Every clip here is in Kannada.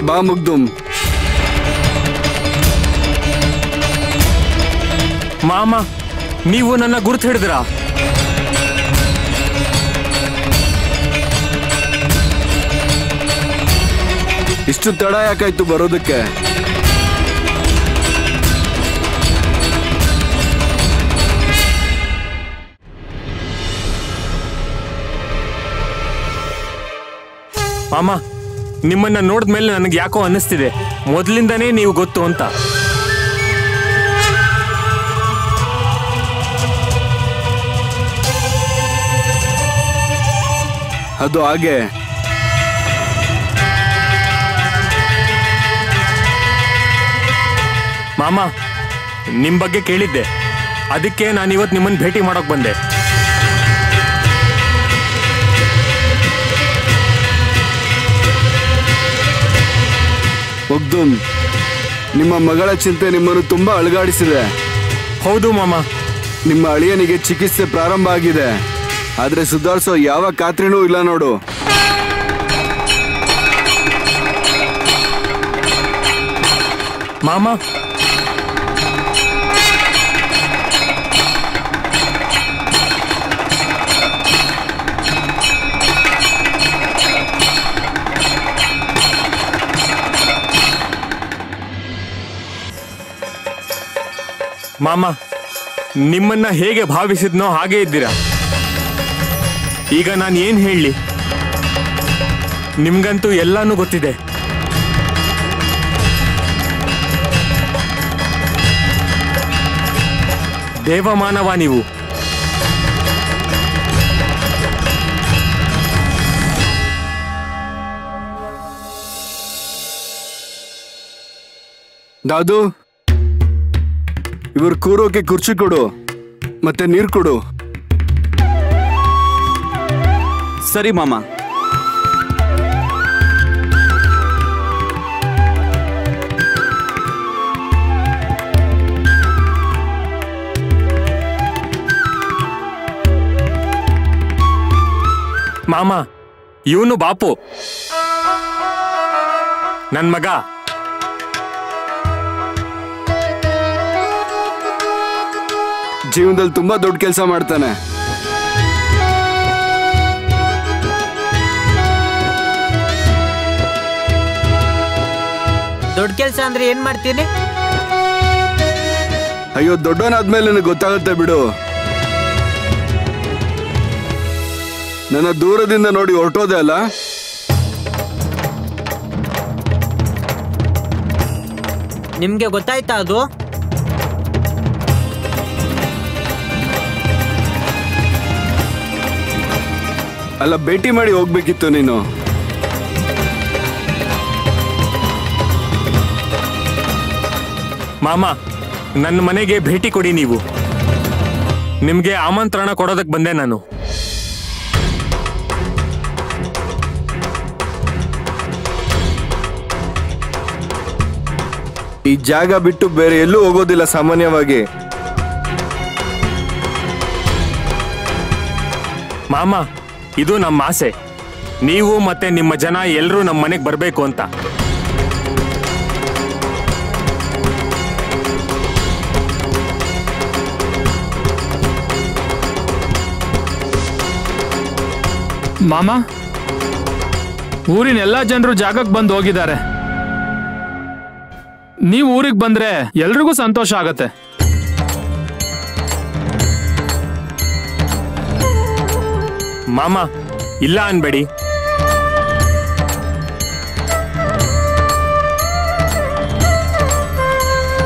ಬಾ ಮುಗ್ದುಮ್ ಮಾಮ ನೀವು ನನ್ನ ಗುರುತು ಹಿಡಿದ್ರಾ ಇಷ್ಟು ತಡ ಯಾಕಾಯ್ತು ಬರೋದಕ್ಕೆ ಮಾಮ ನಿಮ್ಮನ್ನ ನೋಡಿದ್ಮೇಲೆ ನನಗೆ ಯಾಕೋ ಅನ್ನಿಸ್ತಿದೆ ಮೊದಲಿಂದನೇ ನೀವು ಗೊತ್ತು ಅಂತ ಅದು ಹಾಗೆ ಮಾಮ ನಿಮ್ ಬಗ್ಗೆ ಕೇಳಿದ್ದೆ ಅದಕ್ಕೆ ನಾನು ಇವತ್ತು ನಿಮ್ಮನ್ನ ಭೇಟಿ ಮಾಡೋಕ್ ಬಂದೆ ಮುಗ್ದುಮ್ ನಿಮ್ಮ ಮಗಳ ಚಿಂತೆ ನಿಮ್ಮನ್ನು ತುಂಬಾ ಅಲುಗಾಡಿಸಿದೆ ಹೌದು ಮಾಮ ನಿಮ್ಮ ಅಳಿಯನಿಗೆ ಚಿಕಿತ್ಸೆ ಪ್ರಾರಂಭ ಆಗಿದೆ ಆದ್ರೆ ಸುಧಾರಿಸೋ ಯಾವ ಖಾತ್ರಿನೂ ಇಲ್ಲ ನೋಡು ಮಾಮ ಮಾಮ ನಿಮ್ಮನ್ನ ಹೇಗೆ ಭಾವಿಸಿದ್ನೋ ಹಾಗೆ ಇದ್ದೀರಾ ಈಗ ನಾನು ಏನ್ ಹೇಳಲಿ ನಿಮ್ಗಂತೂ ಎಲ್ಲಾನು ಗೊತ್ತಿದೆ ದೇವಮಾನವ ನೀವು ದಾದು ಇವರು ಕೂರೋಕೆ ಕುರ್ಚಿ ಕೊಡು ಮತ್ತೆ ನೀರು ಕೊಡು ಸರಿ ಮಾಮ ಮಾಮ ಇವನು ಬಾಪು ನನ್ ಮಗ ಜೀವನದಲ್ಲಿ ತುಂಬಾ ದೊಡ್ಡ ಕೆಲಸ ಮಾಡ್ತಾನೆ ದೊಡ್ಡ ಕೆಲಸ ಅಂದ್ರೆ ಏನ್ ಮಾಡ್ತೀನಿ ಅಯ್ಯೋ ದೊಡ್ಡವನಾದ್ಮೇಲೆ ನನಗೆ ಗೊತ್ತಾಗುತ್ತೆ ಬಿಡು ನನ್ನ ದೂರದಿಂದ ನೋಡಿ ಹೊರಟೋದೆ ಅಲ್ಲ ನಿಮ್ಗೆ ಗೊತ್ತಾಯ್ತಾ ಅದು ಅಲ್ಲ ಭೇಟಿ ಮಾಡಿ ಹೋಗ್ಬೇಕಿತ್ತು ನೀನು ಮಾಮ ನನ್ನ ಮನೆಗೆ ಭೇಟಿ ಕೊಡಿ ನೀವು ನಿಮ್ಗೆ ಆಮಂತ್ರಣ ಕೊಡೋದಕ್ಕೆ ಬಂದೆ ನಾನು ಈ ಜಾಗ ಬಿಟ್ಟು ಬೇರೆ ಎಲ್ಲೂ ಹೋಗೋದಿಲ್ಲ ಸಾಮಾನ್ಯವಾಗಿ ಮಾಮ ಇದು ನಮ್ಮ ಆಸೆ ನೀವು ಮತ್ತೆ ನಿಮ್ಮ ಜನ ಎಲ್ಲರೂ ನಮ್ಮ ಮನೆಗೆ ಬರಬೇಕು ಅಂತ ಮಾಮ ಊರಿನ ಎಲ್ಲ ಜನರು ಜಾಗಕ್ಕೆ ಬಂದು ಹೋಗಿದ್ದಾರೆ ನೀವು ಊರಿಗೆ ಬಂದ್ರೆ ಎಲ್ರಿಗೂ ಸಂತೋಷ ಆಗತ್ತೆ ಮಾಮ ಇಲ್ಲ ಅನ್ಬೇಡಿ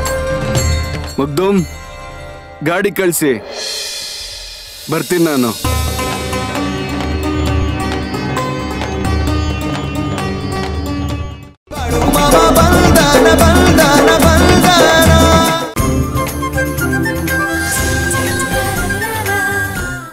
ಮುಗ್ದುಮ್ ಗಾಡಿ ಕಳಿಸಿ ಬರ್ತೀನಿ ನಾನು